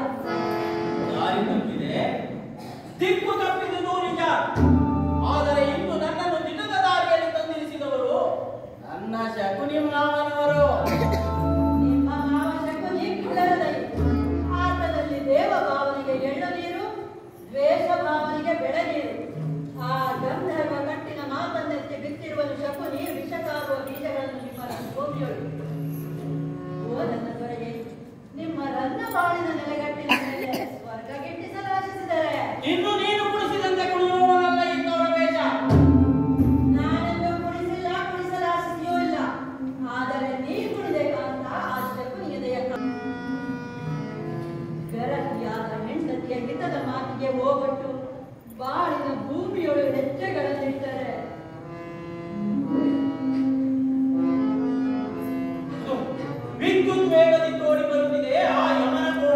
ದಾರಿ ತಪ್ಪಿದೆ ದಿಕ್ಕು ತಪ್ಪಿದುದು ನಿಜ ಆದರೆ ಇಂದು ನನ್ನನ್ನು ನಿಜದ ದಾರಿಯಲ್ಲಿ ತಂದಿರಿಸಿದವರು ನನ್ನ ಶಕುನಿ ಮಾವನವರು ನಿಮ್ಮ ಮಾವ ಶಕುನಿ ಕುಳ್ಳರದೈ. ಆತನಲ್ಲಿ ದೇವ ಭಾವನೆಗೆ ಎಳ್ಳು ನೀರು ದ್ವೇಷ ಭಾವನೆಗೆ ಬೆಳೆ ನೀರು ಆ ಗಂಧರ್ವ ಕಟ್ಟಿನ ಮಾತನ್ನೆತ್ತಿ ಬಿತ್ತಿರುವನು ಶಕುನಿ ವಿಷಕಾರುವ ಬೀಜಗಳನ್ನು ನಿಮ್ಮ ಭೂಮಿಯೊಳು ಓ ನನ್ನ ದೊರೆಗೆ ನಿಮ್ಮ ರನ್ನ ಬಾಳಿನ ನೆಲೆಗಟ್ಟಿನ ಮೇಲೆ ಸ್ವರ್ಗ ಗಿಟ್ಟಿಸಲು ಆಶಿಸಿದರೆ ಇನ್ನು ನೀನು ಕುಡಿಸಿದಂತೆ ಕುಡಿಯುವವನಲ್ಲ ಇಂಥವರ ವೇಷ ನಾನೆಂದು ಕುಡಿಸಿಲ್ಲ ಕುಡಿಸಲು ಆಸಕ್ತಿಯೂ ಇಲ್ಲ ಆದರೆ ನೀ ಕುಡಿಬೇಕಂತ ಆ ಶಕುನಿಯದೆಯ ಗರತಿಯಾದ ಹೆಂಡತಿಯ ಹಿತದ ಮಾತಿಗೆ ಹೋಗೊಟ್ಟು ಬಾಳಿನ ಭೂಮಿಯೊಳು ಹೆಜ್ಜೆಗಳನ್ನಿಟ್ಟರೆ ವಿದ್ಯುತ್ ವೇಗದಿ ತೋಡಿ ಬರುತ್ತಿದೆ ಆ ಯಮನ ಕೋಣ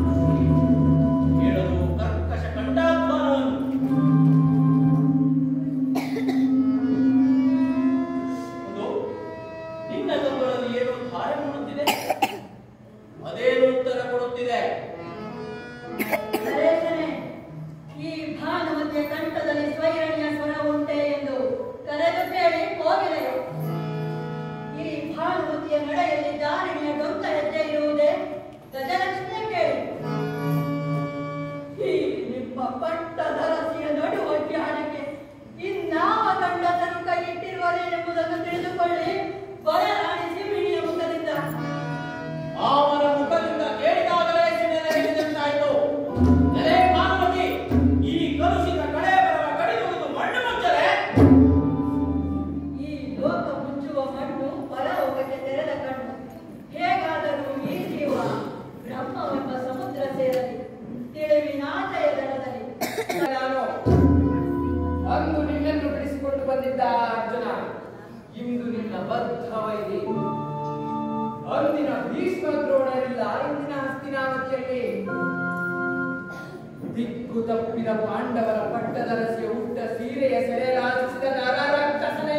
ಹೇಳಲು ಕರ್ಕಶ ಕಂಠಾಧ್ವಾನವನ್ನು ಒಂದು ನಿನ್ನ ಕಬ್ಬಳಲ್ಲಿ ಏನು ಧಾರೆ ಮಾಡುತ್ತಿದೆ ಅದೇನು ಉತ್ತರ ಕೊಡುತ್ತಿದೆ ನರೇಶನೇ ಈ ಭಾನುಮತಿಯ ಕಂಠದಲ್ಲಿ ಸ್ವೈರಣ್ಯ ಸ್ವರ ಉಂಟೆ ಎಂದು ಕರೆದು ಕೇಳಿ ಹೋಗಿದೆಯು ಈ ಭಾನುಮತಿಯ ನಡೆಯಲ್ಲಿ ದಾರಿಣಿಯ ಡೊಂಕ ಹೆಜ್ಜೆ ಇರುವುದೇ ಗಜಲಕ್ಷ್ಮಿಯ ಕೇಳಿ ಈ ನಿಮ್ಮ ಪಟ್ಟದರಸಿಯ ನಡುವ ಜ್ಞಾನಕ್ಕೆ ಇನ್ನಾವ ಗಂಡಸರು ಕೈ ಇಟ್ಟಿರುವರೆಂಬುದನ್ನು ತಿಳಿದುಕೊಳ್ಳಿ ಬಲರಾಣಿ ಸಿಮಿಣಿಯ ಮುಖದಿಂದ ಅವನ ಮುಖದಿಂದ ಕೇಳಿದಾಗಲೇ ಸಿಡಿದ ಹಿಡಿದಂತಾಯಿತು ಎಲೆ ಪಾರ್ವತಿ ಈ ಕಲುಷಿತ ಕಡೆ ಬರುವ ಕಡಿದುವುದು ಮಣ್ಣು ಮುಚ್ಚಲೆ ಈ ಲೋಕ ಮುಚ್ಚುವ ಮಣ್ಣು ಪರಲೋಕಕ್ಕೆ ತೆರೆದ ಕಣ್ಣು ಹೇಗಾದರೂ ಈ ಜೀವ ಬ್ರಹ್ಮವೆಂಬ ಸಮುದ್ರ ಸೇರಲಿ ತಿಳಿವಿನಾಚೆಯ ದಡದಲ್ಲಿ ನಾನು ಅಂದು ನಿನ್ನನ್ನು ಬಿಡಿಸಿಕೊಂಡು ಬಂದಿದ್ದ ಅರ್ಜುನ ಇಂದು ನಿನ್ನ ಬದ್ಧ ವೈರಿ ಅಂದಿನ ಭೀಷ್ಮ ದ್ರೋಣರಿಲ್ಲ ಇಂದಿನ ಹಸ್ತಿನಾವತಿಯಲ್ಲಿ ದಿಕ್ಕು ತಪ್ಪಿದ ಪಾಂಡವರ ಪಟ್ಟದ ರಸಿಯ ಉಟ್ಟ ಸೀರೆಯ ಸೆರೆಯಲಾಚಿಸಿದ ನರರಕ್ಕಸನೆ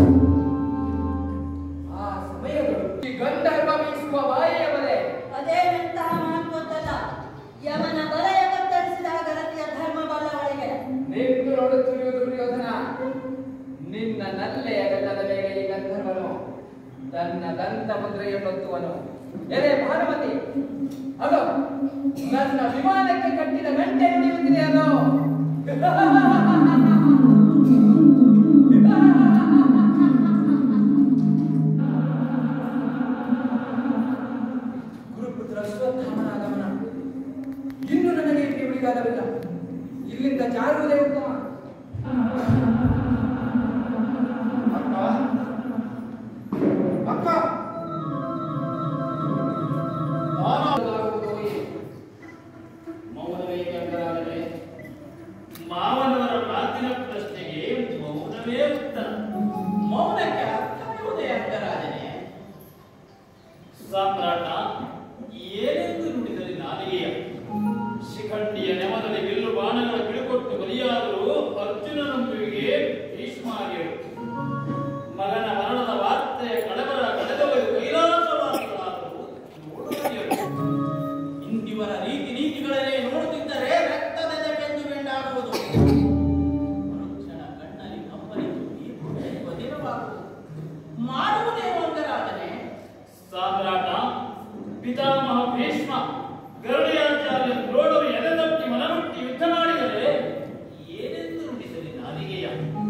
ಆ ಸಮಯಗಳು ಈ ಗಂಧರ್ವ ಬೀಸುವ ವಾಯೆಯ ಬಲೆ ಅದೇನೆಂತಹ ಮಾತಲ್ಲ ಯಮನ ಬಲಯ ಕತ್ತರಿಸಿದ ಗರತಿಯ ಧರ್ಮ ಬಲ್ಲವಳಿಗೆ ನಿಂತು ನೋಡುತ್ತಿರುವುದು ದುರ್ಯೋಧನ ನಿನ್ನ ನಲ್ಲೆಯ ಗಲ್ಲದ ಮೇಲೆ ಈ ಗಂಧರ್ವನು ತನ್ನ ದಂತ ಮುದ್ರೆಯನ್ನೊತ್ತುವನು ಎಲೆ ಭಾನುಮತಿ ಅದು ನನ್ನ ವಿಮಾನಕ್ಕೆ ಕಟ್ಟಿದ ಗಂಟೆ ನುಡಿಯುತ್ತಿದೆ ಅದು ಗುರುಪುತ್ರ ಅಶ್ವತ್ಥಾಮನ ಆಗಮನ ಇನ್ನು ನನಗೆ ಇಲ್ಲಿ ಉಳಿಗಾಲವಿಲ್ಲ ಇಲ್ಲಿಂದ ಜಾರುವುದೇ ಉತ್ತಮ ಅಕ್ಕ ನಾನಾಗುವುದೋ ಏನು? ಮೌನವೇ ಗಂಗರಾದರೆ ಮಾವನವರ ಮಾತಿನ ಪ್ರಶ್ನೆಗೆ ಮೌನವೇ ಉತ್ತರ ಮೌನಕ್ಕೆ ಅರ್ಥವಿರುವುದೇ ಅಂಗರಾಜನೇ ಸಾಮ್ರಾಟ ಏನೆಂದು ನುಡಿದರೆ ನಾಲಿಗೆಯ ಶಿಖಂಡಿಯ ನೆಮದಲ್ಲಿ ಬಿಲ್ಲು ಬಾಣಗಳ ಬಿಡುಕೊಟ್ಟು ಬಲಿಯಾದರೂ ಅರ್ಜುನನೊಂದಿಗೆ ಭೀಷ್ಮಾರ್ಯರು ಮಗನ ಮರಣದ ವಾರ್ತೆಯ ಕಳವಳ ಕಳೆದವರು ಕೈಲಾಸವಾಸಿಗಳಾದರು ನೋಡುವರಿಯರು ಇಂದಿವರ ರೀತಿ ನೀತಿಗಳನ್ನೇ ನೋಡುತ್ತಿದ್ದರೆ ರಕ್ತದ ಬೆಂದು ಬೆಂಡಾಗುವುದು ಮನುಷ್ಯನ ಕಣ್ಣಲ್ಲಿ ಕಂಪನಿ ತುಂಬಿ ಬೆಳೆಯುವ ದಿನವಾಗುವುದು ಮಾಡುವುದೇನು ಅಂಗರಾಜನೇ ಸಾಮ್ರಾಟ ಪಿತಾಮಹ ಭೀಷ್ಮ ಗರುಡಿಯಾಚಾರ್ಯ ದ್ರೋಣರು ಎದೆದಟ್ಟಿ ಮನಮುಟ್ಟಿ ಯುದ್ಧ ಮಾಡಿದರೆ ಏನೆಂದು ನುಡಿಸಲಿ ನಾಲಿಗೆಯ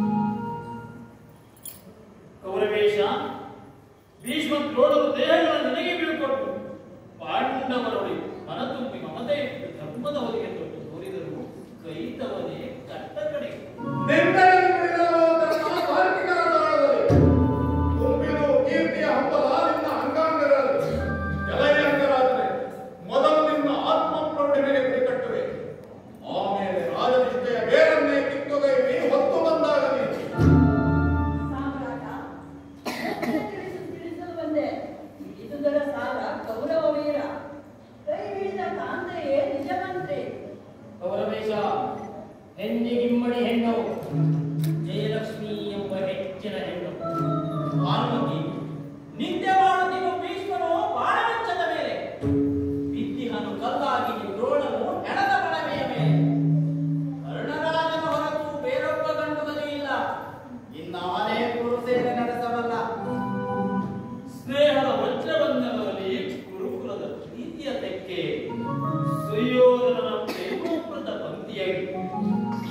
ಕೌರವೇಶ ಭೀಷ್ಮ ದ್ರೋಣರು ದೇಹಗಳ ನನಗೆ ಬೀಳ್ಕೊಟ್ಟು ಪಾಂಡವರೊಳಿ ಮನ ತುಂಬಿ ಮಮತೆ ಧರ್ಮದ ಹೊಲಿಗೆ ತೊಟ್ಟು ತೋರಿದರು ಕೈತವನೇ ಕಟ್ಟ ಕಡೆ ತುಂಬಿದು ಕೀರ್ತಿಯ ಹಬ್ಬದ ನಿನ್ನ ಅಂಗಾಂಗಗಳಲ್ಲಿ ಎಲೆಯ ಅಂಗರಾದರೆ ಮೊದಲು ನಿನ್ನ ಆತ್ಮ ಪ್ರೌಢಿಮೆಗೆ ಗುರಿ ಕಟ್ಟುವೆ ಆಮೇಲೆ ರಾಜನಿಷ್ಠೆಯ ಬೇರನ್ನೇ ಕಿತ್ತೊಗೈವಿ ಹೊತ್ತು ಬಂದಾಗ ನೀನು ಸಾಮ್ರಾಟ ತಿಳಿಸು ತಿಳಿಸಲು ಬಂದೆ ಇದುದರ ಸಾರ ಕೌರವ ವೀರ ಕೈ ಹಿಡಿದ ಕಾಂತೆಯೇ ನಿಜ ಮಂತ್ರಿ ಕೌರವೇಶ ಹೆಣ್ಣಿಗಿಮ್ಮಡಿ ಹೆಣ್ಣು ಜಯಲಕ್ಷ್ಮಿ ಎಂಬ ಹೆಚ್ಚಿನ ಹೆಣ್ಣು ಭಾನುಮತಿ ನಿತ್ಯ ಮಾಡುತ್ತಿರುವ ಭೀಷ್ಮನು ಬಾಣವಂಚದ ಮೇಲೆ ವಿದ್ಯೆಯನ್ನು ಕಲ್ಲಾಗಿ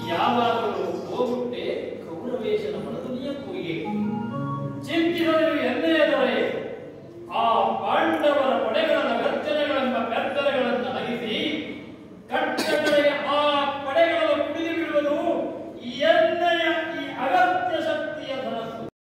ಯಾವಾಗಲೂ ಹೋಗುಟ್ಟೆ ಕೌರವೇಶನ ಮನದುನಿಯ ಕೂಗೆ